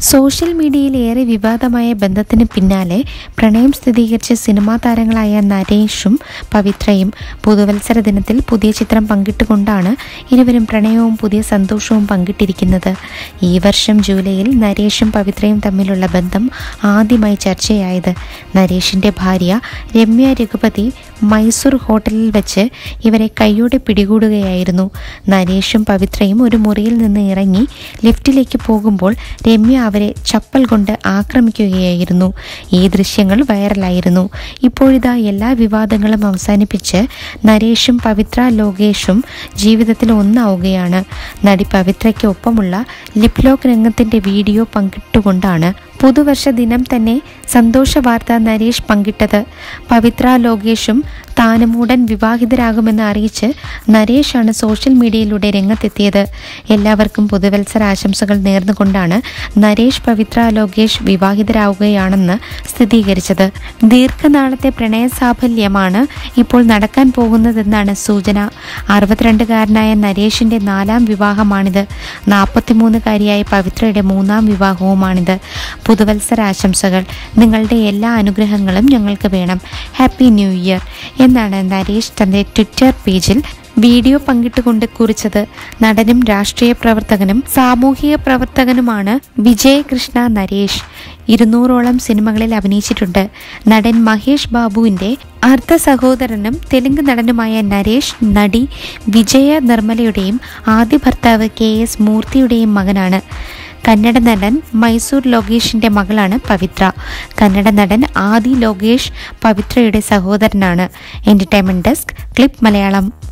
social മീഡിയയിൽ ഏറെ വിവാദമായ ബന്ധത്തിന് പിന്നാലെ പ്രണയം സ്ഥിരീകരിച്ച സിനിമാ താരങ്ങളായ നരേഷും പവിത്രയും പുതുവത്സര ദിനത്തിൽ പുതിയ ചിത്രം പങ്കിട്ടുകൊണ്ടാണ് ഇരുവരും പ്രണയവും പുതിയ സന്തോഷവും പങ്കിട്ടിരിക്കുന്നത് ഈ വർഷം ജൂലൈയിൽ നരേഷും പവിത്രയും തമ്മിലുള്ള ബന്ധം ആദ്യമായി ചർച്ചയായത് നരേഷിൻ്റെ ഭാര്യ രമ്യ രഘുപതി മൈസൂർ ഹോട്ടലിൽ വെച്ച് ഇവരെ കൈയോടെ പിടികൂടുകയായിരുന്നു നരേഷും പവിത്രയും ഒരു മുറിയിൽ നിന്ന് ഇറങ്ങി ലിഫ്റ്റിലേക്ക് പോകുമ്പോൾ രമ്യ അവരെ ചപ്പൽ കൊണ്ട് ആക്രമിക്കുകയായിരുന്നു ഈ ദൃശ്യങ്ങൾ വൈറലായിരുന്നു ഇപ്പോഴിതാ എല്ലാ വിവാദങ്ങളും അവസാനിപ്പിച്ച് നരേഷും പവിത്ര ലോകേഷും ജീവിതത്തിൽ ഒന്നാവുകയാണ് നടി പവിത്രയ്ക്ക് ഒപ്പമുള്ള ലിപ്ലോക്ക് രംഗത്തിന്റെ വീഡിയോ പങ്കിട്ടുകൊണ്ടാണ് പുതുവർഷ ദിനം തന്നെ സന്തോഷ വാർത്ത നരേഷ് പങ്കിട്ടത് പവിത്ര ലോകേഷും താനും ഉടൻ വിവാഹിതരാകുമെന്ന് അറിയിച്ച് നരേഷാണ് സോഷ്യൽ മീഡിയയിലൂടെ രംഗത്തെത്തിയത് എല്ലാവർക്കും പുതുവത്സര ആശംസകൾ നേർന്നുകൊണ്ടാണ് നരേഷ് പവിത്ര ലോകേഷ് വിവാഹിതരാവുകയാണെന്ന് സ്ഥിരീകരിച്ചത് ദീർഘനാളത്തെ പ്രണയ സാഫല്യമാണ് ഇപ്പോൾ നടക്കാൻ പോകുന്നതെന്നാണ് സൂചന അറുപത്തിരണ്ടുകാരനായ നരേഷിന്റെ നാലാം വിവാഹമാണിത് നാൽപ്പത്തിമൂന്നുകാരിയായ പവിത്രയുടെ മൂന്നാം വിവാഹവുമാണിത് പുതുവത്സര ആശംസകൾ നിങ്ങളുടെ എല്ലാ അനുഗ്രഹങ്ങളും ഞങ്ങൾക്ക് വേണം ഹാപ്പി ന്യൂ ഇയർ എന്നാണ് നരേഷ് തന്റെ ട്വിറ്റർ പേജിൽ വീഡിയോ പങ്കിട്ടുകൊണ്ട് കുറിച്ചത് നടനും രാഷ്ട്രീയ പ്രവർത്തകനും സാമൂഹിക പ്രവർത്തകനുമാണ് വിജയകൃഷ്ണ നരേഷ് ഇരുന്നൂറോളം സിനിമകളിൽ അഭിനയിച്ചിട്ടുണ്ട് നടൻ മഹേഷ് ബാബുവിന്റെ അർദ്ധ സഹോദരനും തെലുങ്ക് നടനുമായ നരേഷ് നടി വിജയ നിർമ്മലയുടെയും ആദ്യ ഭർത്താവ് കെ എസ് മൂർത്തിയുടെയും മകനാണ് കന്നഡ നടൻ മൈസൂർ ലോകേഷിന്റെ മകളാണ് പവിത്ര കന്നഡ നടൻ ആദി ലോകേഷ് പവിത്രയുടെ സഹോദരനാണ് എന്റർടൈൻമെന്റ് ഡെസ്ക് ക്ലിപ്പ് മലയാളം